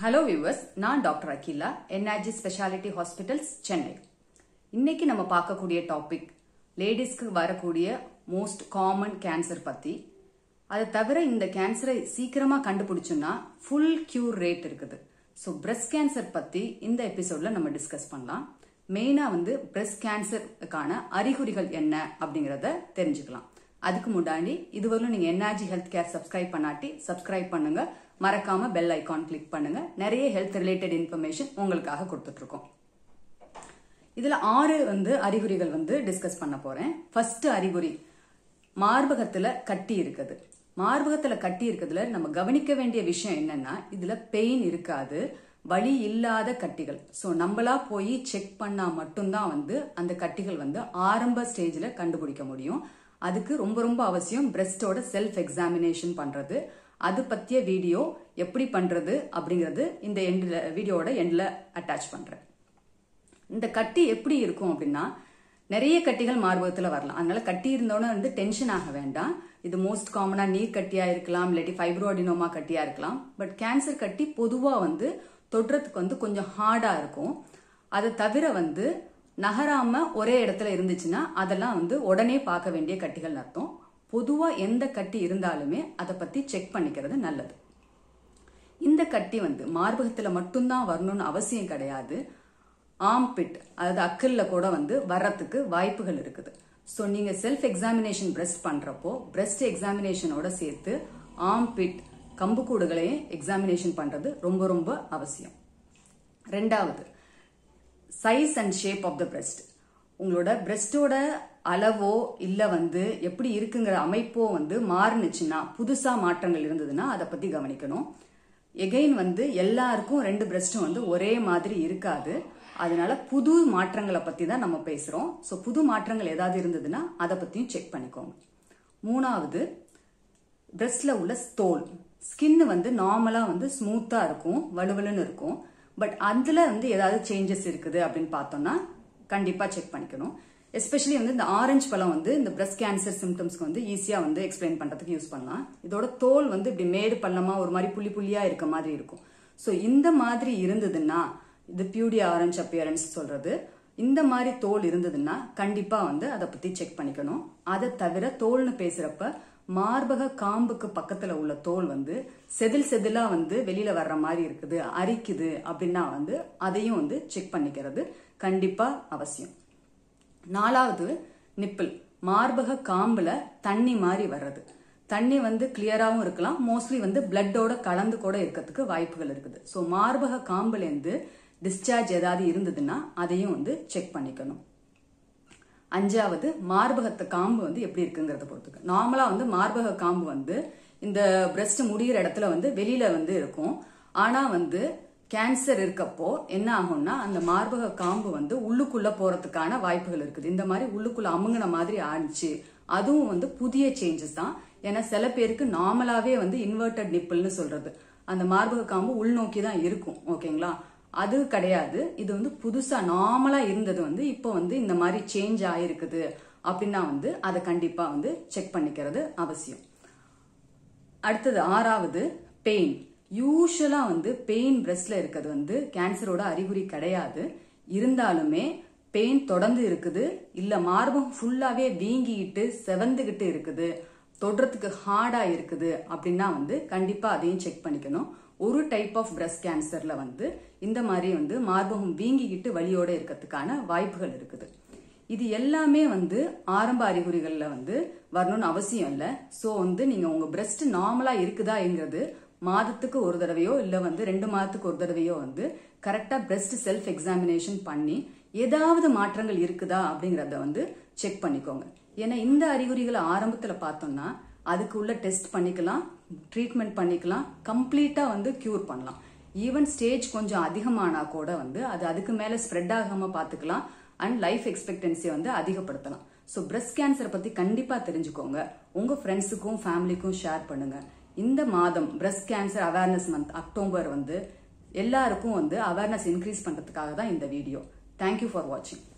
hello viewers நான் doctor Akila NRG speciality hospitals Chennai இன்னைக்கு நம்ம பார்க்கக்கூடிய டாபிக் லேடிஸ்க்கு வரக்கூடிய மோஸ்ட் காமன் கேன்சர் பத்தி அதை தவிர இந்த கேன்சரை சீக்கிரமா கண்டுபிடிச்சோம்னா ஃபுல் கியூர் ரேட் இருக்குது ஸோ பிரஸ்ட் கேன்சர் பத்தி இந்த எபிசோட்ல நம்ம டிஸ்கஸ் பண்ணலாம் மெயினா வந்து பிரஸ்ட் கேன்சருக்கான அறிகுறிகள் என்ன அப்படிங்கறத தெரிஞ்சுக்கலாம் அதுக்கு முன்னாடி இதுவரையிலும் நீங்க என்ஆர்ஜி ஹெல்த் கேர் சப்ஸ்கிரைப் பண்ணாட்டி சப்ஸ்கிரைப் பண்ணுங்க மறக்காம பெல் ஐகான் கிளிக் பண்ணுங்க நிறைய ஹெல்த் ரிலேட்டட் இன்ஃபர்மேஷன் உங்களுக்காக கொடுத்துட்டு இருக்கோம் இதுல ஆறு வந்து அறிகுறிகள் வந்து டிஸ்கஸ் பண்ண போறேன் ஃபர்ஸ்ட் அறிகுறி மார்பகத்துல கட்டி இருக்குது மார்பகத்துல கட்டி இருக்கிறதுல நம்ம கவனிக்க வேண்டிய விஷயம் என்னன்னா இதுல பெயின் இருக்காது வலி இல்லாத கட்டிகள் ஸோ நம்மளா போய் செக் பண்ணா மட்டும்தான் வந்து அந்த கட்டிகள் வந்து ஆரம்ப ஸ்டேஜ்ல கண்டுபிடிக்க முடியும் அதுக்கு ரொம்ப ரொம்ப அவசியம் பிரஸ்டோட செல்ஃப் எக்ஸாமினேஷன் பண்றது அது பத்திய வீடியோ எப்படி பண்றது அப்படிங்கறது இந்த எண்ட்ல வீடியோட எண்ட்ல அட்டாச் பண்றேன் இந்த கட்டி எப்படி இருக்கும் அப்படின்னா நிறைய கட்டிகள் மார்பகத்துல வரலாம் அதனால கட்டி இருந்தோன்னு வந்து டென்ஷன் ஆக வேண்டாம் இது மோஸ்ட் காமனா நீர் கட்டியா இருக்கலாம் இல்லாட்டி ஃபைப்ரோடினோமா கட்டியா இருக்கலாம் பட் கேன்சர் கட்டி பொதுவா வந்து தொடுறதுக்கு வந்து கொஞ்சம் ஹார்டா இருக்கும் அதை தவிர வந்து நகராம ஒரே இடத்துல இருந்துச்சுன்னா அதெல்லாம் வந்து உடனே பார்க்க வேண்டிய கட்டிகள் அர்த்தம் பொதுவா எந்த கட்டி இருந்தாலுமே அதை பத்தி செக் பண்ணிக்கிறது நல்லது இந்த கட்டி வந்து மார்பகத்துல மட்டும்தான் வரணும்னு அவசியம் கிடையாது ஆம்பிட் அதாவது அக்கல்ல கூட வந்து வர்றதுக்கு வாய்ப்புகள் இருக்குது ஸோ நீங்க செல்ஃப் எக்ஸாமினேஷன் பிரஸ்ட் பண்றப்போ பிரஸ்ட் எக்ஸாமினேஷனோட சேர்த்து ஆம்பிட் கம்புக்கூடுகளையும் எக்ஸாமினேஷன் பண்றது ரொம்ப ரொம்ப அவசியம் ரெண்டாவது size and shape of the breast உங்களோட பிரஸ்டோட அளவோ இல்ல வந்து எப்படி இருக்குங்கிற அமைப்போ வந்து மாறுனுச்சுன்னா புதுசா மாற்றங்கள் இருந்ததுன்னா அதை பத்தி கவனிக்கணும் எகைன் வந்து எல்லாருக்கும் ரெண்டு பிரஸ்டும் வந்து ஒரே மாதிரி இருக்காது அதனால புது மாற்றங்களை பத்தி தான் நம்ம பேசுறோம் ஸோ புது மாற்றங்கள் ஏதாவது இருந்ததுன்னா அதை பத்தியும் செக் பண்ணிக்கோங்க மூணாவது பிரஸ்ட்ல உள்ள தோல் ஸ்கின் வந்து நார்மலா வந்து ஸ்மூத்தா இருக்கும் வலுவலுன்னு இருக்கும் பட் அதுல வந்து ஏதாவது சேஞ்சஸ் இருக்குது அப்படின்னு பார்த்தோம்னா கண்டிப்பா செக் பண்ணிக்கணும் எஸ்பெஷலி வந்து இந்த ஆரஞ்சு பழம் வந்து இந்த பிரஸ்ட் கேன்சர் சிம்டம்ஸ்க்கு வந்து ஈஸியா வந்து எக்ஸ்பிளைன் பண்றதுக்கு யூஸ் பண்ணலாம் இதோட தோல் வந்து இப்படி மேடு பள்ளமா ஒரு மாதிரி புள்ளி புள்ளியா இருக்க மாதிரி இருக்கும் ஸோ இந்த மாதிரி இருந்ததுன்னா இது பியூடி ஆரஞ்சு அப்பியரன்ஸ் சொல்றது இந்த மாதிரி தோல் இருந்ததுன்னா கண்டிப்பா வந்து அதை பத்தி செக் பண்ணிக்கணும் அதை தவிர தோல்னு பேசுறப்ப மார்பக காம்புக்கு பக்கத்துல உள்ள தோல் வந்து செதில் செதிலா வந்து வெளியில வர்ற மாதிரி இருக்குது அரிக்குது அப்படின்னா வந்து அதையும் வந்து செக் பண்ணிக்கிறது கண்டிப்பா அவசியம் நாலாவது நிப்பிள் மார்பக காம்புல தண்ணி மாதிரி வர்றது தண்ணி வந்து கிளியராகவும் இருக்கலாம் மோஸ்ட்லி வந்து பிளட்டோட கலந்து கூட இருக்கிறதுக்கு வாய்ப்புகள் இருக்குது ஸோ மார்பக காம்புலேருந்து டிஸ்சார்ஜ் ஏதாவது இருந்ததுன்னா அதையும் வந்து செக் பண்ணிக்கணும் அஞ்சாவது மார்பகத்து காம்பு வந்து எப்படி இருக்குங்கிறத பொறுத்துக்கு நார்மலா வந்து மார்பக காம்பு வந்து இந்த பிரஸ்ட் முடிகிற இடத்துல வந்து வெளியில வந்து இருக்கும் ஆனா வந்து கேன்சர் இருக்கப்போ என்ன ஆகும்னா அந்த மார்பக காம்பு வந்து உள்ளுக்குள்ள போறதுக்கான வாய்ப்புகள் இருக்குது இந்த மாதிரி உள்ளுக்குள்ள அமுங்கின மாதிரி ஆனிச்சு அதுவும் வந்து புதிய சேஞ்சஸ் தான் ஏன்னா சில பேருக்கு நார்மலாவே வந்து இன்வெர்டட் நிப்பிள்னு சொல்றது அந்த மார்பக காம்பு உள்நோக்கி தான் இருக்கும் ஓகேங்களா அது கிடையாது இது வந்து புதுசா நார்மலா இருந்தது வந்து இப்போ வந்து இந்த மாதிரி சேஞ்ச் ஆயிருக்குது அப்படின்னா வந்து அதை கண்டிப்பா வந்து செக் பண்ணிக்கிறது அவசியம் அடுத்தது ஆறாவது பெயின் யூஸ்வலா வந்து பெயின் பிரஸ்ட்ல இருக்கிறது வந்து கேன்சரோட அறிகுறி கிடையாது இருந்தாலுமே பெயின் தொடர்ந்து இருக்குது இல்ல மார்பகம் ஃபுல்லாவே வீங்கிக்கிட்டு செவந்துகிட்டு இருக்குது தொடுறதுக்கு ஹார்டா இருக்குது அப்படின்னா வந்து கண்டிப்பா அதையும் செக் பண்ணிக்கணும் ஒரு டைப் ஆஃப் பிரஸ்ட் கேன்சர்ல வந்து இந்த மாதிரி வந்து மார்பகம் வீங்கிக்கிட்டு வலியோட இருக்கிறதுக்கான வாய்ப்புகள் இருக்குது இது எல்லாமே வந்து ஆரம்ப அறிகுறிகள்ல வந்து வரணும்னு அவசியம் இல்லை ஸோ வந்து நீங்க உங்க பிரஸ்ட் நார்மலா இருக்குதாங்கிறது மாதத்துக்கு ஒரு தடவையோ இல்ல வந்து ரெண்டு மாதத்துக்கு ஒரு தடவையோ வந்து கரெக்டா பிரஸ்ட் செல்ஃப் எக்ஸாமினேஷன் பண்ணி ஏதாவது மாற்றங்கள் இருக்குதா அப்படிங்கறத வந்து செக் பண்ணிக்கோங்க ஏன்னா இந்த அறிகுறிகளை ஆரம்பத்துல பார்த்தோம்னா அதுக்கு உள்ள டெஸ்ட் பண்ணிக்கலாம் ட்ரீட்மெண்ட் பண்ணிக்கலாம் கம்ப்ளீட்டா வந்து கியூர் பண்ணலாம் ஈவன் ஸ்டேஜ் கொஞ்சம் அதிகமானா கூட வந்து அது அதுக்கு மேல ஸ்ப்ரெட் ஆகாம பாத்துக்கலாம் அண்ட் லைஃப் எக்ஸ்பெக்டன்சியை வந்து அதிகப்படுத்தலாம் ஸோ பிரஸ்ட் கேன்சரை பத்தி கண்டிப்பா தெரிஞ்சுக்கோங்க உங்க ஃப்ரெண்ட்ஸுக்கும் ஃபேமிலிக்கும் ஷேர் பண்ணுங்க இந்த மாதம் breast cancer awareness month October வந்து எல்லாருக்கும் வந்து அவேர்னஸ் இன்க்ரீஸ் பண்றதுக்காக தான் இந்த வீடியோ தேங்க்யூ ஃபார் வாட்சிங்